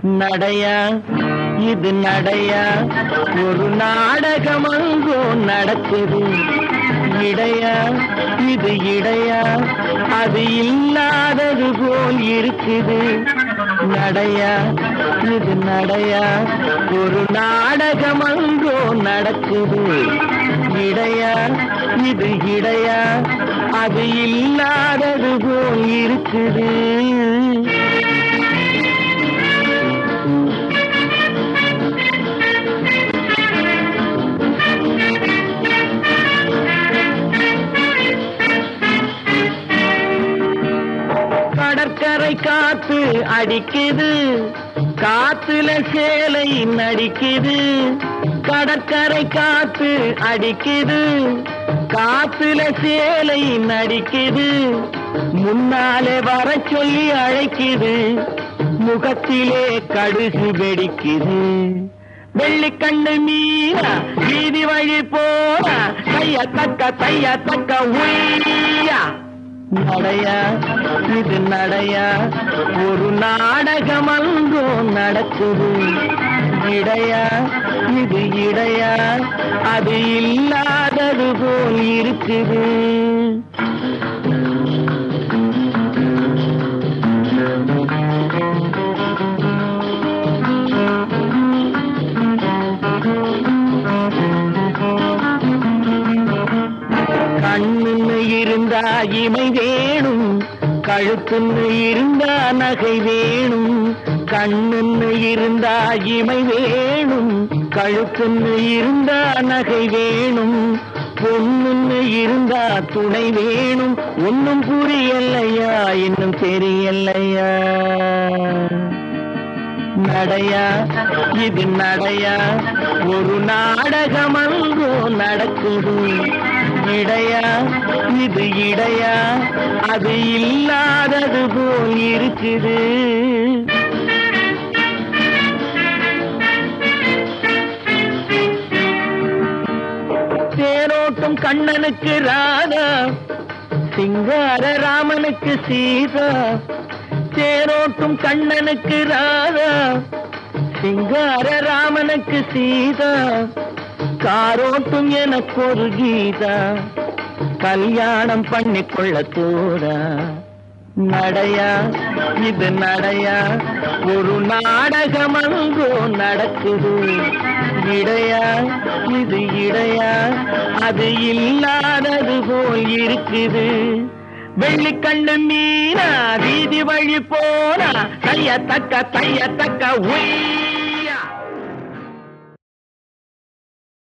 நடையா இது நடையா ஒரு நாடகம் அங்கோ நடக்குது இடையா இது இடையா அது இல்லாதது போல் இருக்குது நடையா இது நடையா ஒரு நாடகம் அங்கோ நடக்குது இடையா இது இடையா அது இல்லாதது போல் இருக்குது கடற்கரை காத்து அடிக்குது காத்துல சேலை நடிக்குது கடற்கரை காத்து அடிக்குது காத்துல சேலை நடிக்குது முன்னாலே வர சொல்லி அழைக்குது முகத்திலே கடுகு வெடிக்குது வெள்ளிக்கண்ணு மீனா வீதி வழி போனா கைய தக்க தைய தக்க உய்யா நடையா இது நடையா ஒரு நாடகம் அங்கோ நடக்குது இடையா இது இடையா அது இல்லாதது போல் இருக்குது கண்ணுன்னு இருந்தா இமை வேணும் கழுத்துன்னு இருந்தா நகை வேணும் கண்ணுன்னு இருந்தா இமை வேணும் கழுத்துன்னு இருந்தா நகை வேணும் பொண்ணுன்னு இருந்தா துணை வேணும் ஒன்னும் புரியலையா இன்னும் தெரியலையா நடையா இது நடையா ஒரு நாடகம் அங்கோ நடக்குது இடையா இது இடையா அது இல்லாதது போல் இருக்குது தேரோட்டும் கண்ணனுக்கு ராதா சிங்கார ராமனுக்கு சீதா தேரோட்டும் கண்ணனுக்கு ராதா சிங்கார ராமனுக்கு சீதா காரோட்டும் எனக்கு ஒரு கீதா கல்யாணம் பண்ணிக்கொள்ள தோடா நடையா இது நடையா ஒரு நாடகம் அங்கோ நடக்குது இடையா இது இடையா அது இல்லாதது போல் இருக்குது வெள்ளிக்கண்ணு மீனா வீதி வழி போனா தைய தக்க தைய தக்க உய்